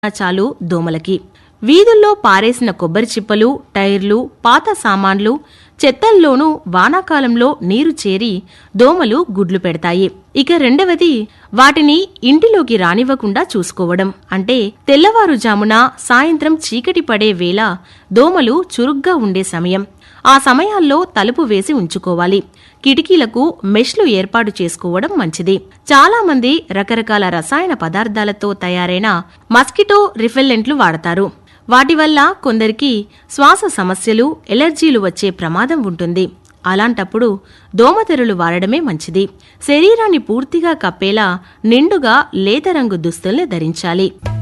చాలు దోమలకి వీధుల్లో పారేసిన కొబ్బరి చిప్పలు టైర్లు పాత సామాన్లు చెత్తల్లోనూ వానాకాలంలో నీరు చేరి దోమలు గుడ్లు పెడతాయి ఇక రెండవది వాటిని ఇంటిలోకి రానివ్వకుండా చూసుకోవడం అంటే తెల్లవారుజామున సాయంత్రం చీకటి పడే వేళ దోమలు చురుగ్గా ఉండే సమయం ఆ సమయాల్లో తలుపు వేసి ఉంచుకోవాలి కిటికీలకు మెష్లు ఏర్పాటు చేసుకోవడం మంచిది చాలా మంది రకరకాల రసాయన పదార్థాలతో తయారైన మస్కిటో రిఫెల్లెంట్లు వాడతారు వాటి వల్ల కొందరికి శ్వాస సమస్యలు ఎలర్జీలు వచ్చే ప్రమాదం ఉంటుంది అలాంటప్పుడు దోమతెరలు వాడడమే మంచిది శరీరాన్ని పూర్తిగా కప్పేలా నిండుగా లేత రంగు దుస్తుల్ని ధరించాలి